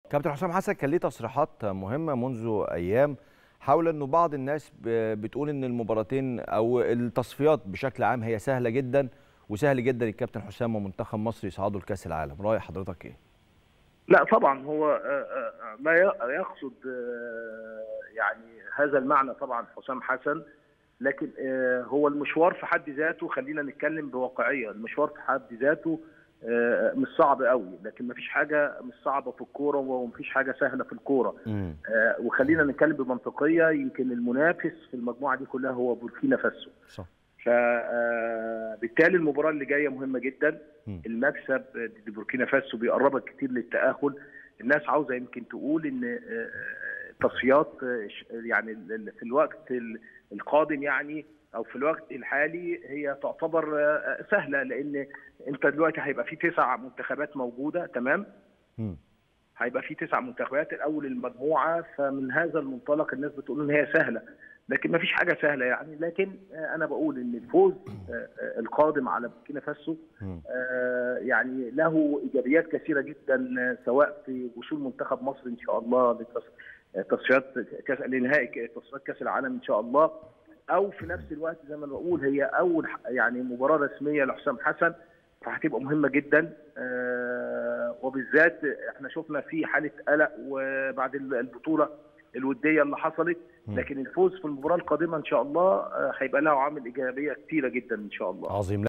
كابتن حسام حسن كان ليه تصريحات مهمه منذ ايام حول انه بعض الناس بتقول ان المباراتين او التصفيات بشكل عام هي سهله جدا وسهل جدا الكابتن حسام ومنتخب مصر يصعدوا لكاس العالم راي حضرتك ايه لا طبعا هو لا يقصد يعني هذا المعنى طبعا حسام حسن لكن هو المشوار في حد ذاته خلينا نتكلم بواقعيه المشوار في حد ذاته مش صعب قوي لكن مفيش حاجه مش صعبه في الكوره ومفيش حاجه سهله في الكوره وخلينا نتكلم بمنطقيه يمكن المنافس في المجموعه دي كلها هو بوركينا فاسو صح فبالتالي المباراه اللي جايه مهمه جدا المكسب ضد بوركينا فاسو بيقربك كتير للتاهل الناس عاوزه يمكن تقول ان تصفيات يعني في الوقت القادم يعني او في الوقت الحالي هي تعتبر سهله لان انت دلوقتي هيبقى في تسع منتخبات موجوده تمام م. هيبقى في تسع منتخبات الاول المجموعه فمن هذا المنطلق الناس بتقول ان هي سهله لكن ما فيش حاجه سهله يعني لكن انا بقول ان الفوز القادم على بوركينا فاسو يعني له ايجابيات كثيره جدا سواء في وصول منتخب مصر ان شاء الله لتصفيات كاس لنهائي تصفيات كاس العالم ان شاء الله او في نفس الوقت زي ما بقول هي اول يعني مباراه رسميه لحسام حسن فهتبقى مهمه جدا وبالذات احنا شفنا في حاله قلق وبعد البطوله الوديه اللي حصلت لكن الفوز في المباراه القادمه ان شاء الله هيبقى له عامل ايجابيه كثيره جدا ان شاء الله عظيم